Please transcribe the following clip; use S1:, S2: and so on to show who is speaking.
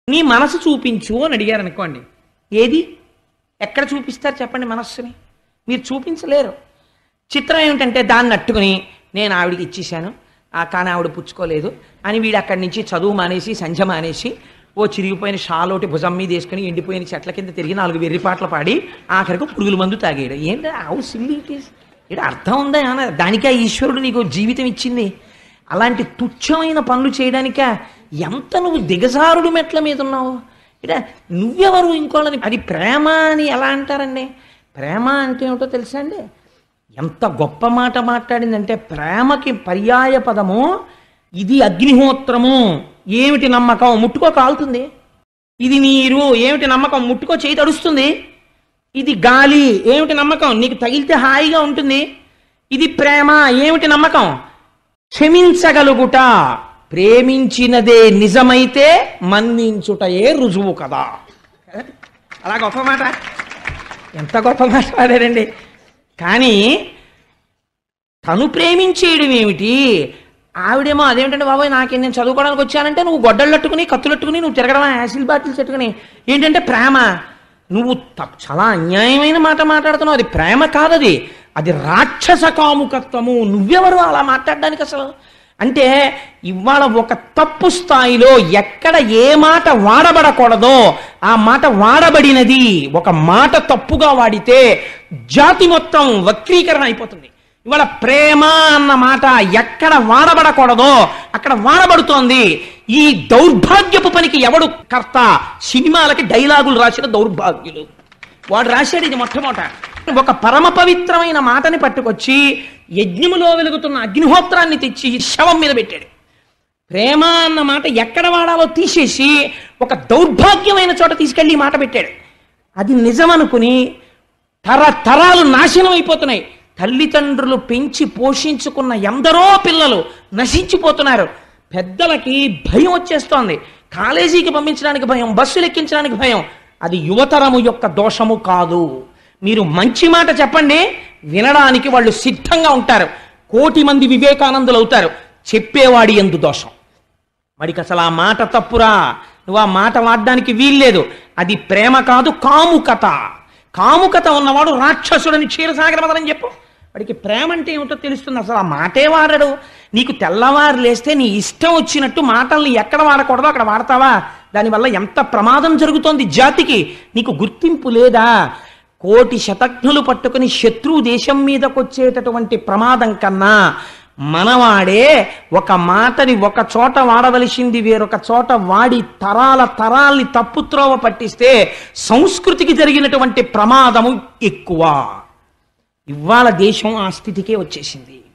S1: నీ మనసు చూపించు అని అడిగారు అనుకోండి ఏది ఎక్కడ చూపిస్తారు చెప్పండి మనస్సుని మీరు చూపించలేరు చిత్రం ఏమిటంటే దాన్ని అట్టుకుని నేను ఆవిడికి ఇచ్చేశాను ఆ కానీ ఆవిడ పుచ్చుకోలేదు అని వీడు అక్కడి నుంచి చదువు మానేసి సంధ్య మానేసి ఓ చిరిగిపోయిన షాలోటి భుజం మీద వేసుకుని ఎండిపోయిన చెట్ల కింద తిరిగి నాలుగు వెర్రి పాటలు పాడి ఆఖరికి పురుగుల మందు తాగాడు ఏంటి హౌ సిల్లీ ఇట్ ఈస్ ఇక్కడ అర్థం ఉందా ఏమన్నా దానికే ఈశ్వరుడు నీకు జీవితం ఇచ్చింది అలాంటి తుచ్చమైన పనులు చేయడానిక ఎంత నువ్వు దిగజారుడు మెట్ల మీద ఉన్నావు ఇట నువ్వెవరు ఇంకోళ్ళని అది ప్రేమ అని ఎలా అంటారండి ప్రేమ అంటే ఏమిటో తెలుసా అండి ఎంత గొప్ప మాట మాట్లాడిందంటే ప్రేమకి పర్యాయ పదము ఇది అగ్నిహోత్రము ఏమిటి నమ్మకం ముట్టుకో కాలుతుంది ఇది నీరు ఏమిటి నమ్మకం ముట్టుకో చేయి తడుస్తుంది ఇది గాలి ఏమిటి నమ్మకం నీకు తగిలితే హాయిగా ఉంటుంది ఇది ప్రేమ ఏమిటి నమ్మకం క్షమించగలుగుట ప్రేమించినదే నిజమైతే మన్నించుటయే రుజువు కదా అలా గొప్ప మాట ఎంత గొప్ప మాట వాడారండి కానీ తను ప్రేమించేయడం ఏమిటి ఆవిడేమో అదేమిటంటే బాబాయ్ నాకేం నేను చదువుకోవడానికి వచ్చానంటే నువ్వు గొడ్డళ్ళట్టుకుని కత్తులట్టుకుని నువ్వు తిరగడం యాసిల్ బాటిల్స్ పెట్టుకుని ఏంటంటే ప్రేమ నువ్వు త- చాలా అన్యాయమైన మాట మాట్లాడుతున్నావు అది ప్రేమ కాదది అది రాక్షస కాముకత్వము నువ్వెవరు అలా మాట్లాడడానికి అసలు అంటే ఇవాళ ఒక తప్పు స్థాయిలో ఎక్కడ ఏ మాట వాడబడకూడదో ఆ మాట వాడబడినది ఒక మాట తప్పుగా వాడితే జాతి మొత్తం వక్రీకరణ అయిపోతుంది ఇవాళ ప్రేమ అన్న మాట ఎక్కడ వాడబడకూడదో అక్కడ వాడబడుతోంది ఈ దౌర్భాగ్యపు పనికి ఎవడు కర్త సినిమాలకి డైలాగులు రాసిన దౌర్భాగ్యులు వాడు రాశాడు ఇది మొట్టమొదట ఒక పరమ పవిత్రమైన మాటని పట్టుకొచ్చి యజ్ఞములో వెలుగుతున్న అగ్నిహోత్రాన్ని తెచ్చి శవం మీద పెట్టాడు ప్రేమ అన్న మాట ఎక్కడ వాడాలో తీసేసి ఒక దౌర్భాగ్యమైన చోట తీసుకెళ్ళి ఈ మాట పెట్టాడు అది నిజమనుకుని తరతరాలు నాశనం అయిపోతున్నాయి తల్లిదండ్రులు పెంచి పోషించుకున్న ఎందరో పిల్లలు నశించిపోతున్నారు పెద్దలకి భయం వచ్చేస్తోంది కాలేజీకి పంపించడానికి భయం బస్సులు ఎక్కించడానికి భయం అది యువతరము యొక్క దోషము కాదు మీరు మంచి మాట చెప్పండి వినడానికి వాళ్ళు సిద్ధంగా ఉంటారు కోటి మంది వివేకానందులు అవుతారు చెప్పేవాడి ఎందు దోషం వాడికి అసలు ఆ మాట తప్పురా నువ్వు ఆ మాట వాడడానికి వీల్లేదు అది ప్రేమ కాదు కాముకత కాముకత ఉన్నవాడు రాక్షసుడని క్షీరసాగరమదని చెప్పు వాడికి ప్రేమ అంటే ఏమిటో తెలుస్తుంది అసలు ఆ మాటే వాడడు నీకు తెల్లవారు లేస్తే నీ ఇష్టం వచ్చినట్టు మాటల్ని ఎక్కడ వాడకూడదో అక్కడ వాడతావా దానివల్ల ఎంత ప్రమాదం జరుగుతోంది జాతికి నీకు గుర్తింపు లేదా కోటి శతఘ్నులు పట్టుకుని శత్రువు దేశం మీదకొచ్చేటటువంటి ప్రమాదం కన్నా మనవాడే ఒక మాటని ఒక చోట వాడవలసింది వేరొక చోట వాడి తరాల తరాల్ని తప్పుత్రోవ పట్టిస్తే సంస్కృతికి జరిగినటువంటి ప్రమాదము ఎక్కువ ఇవాళ దేశం ఆ స్థితికే వచ్చేసింది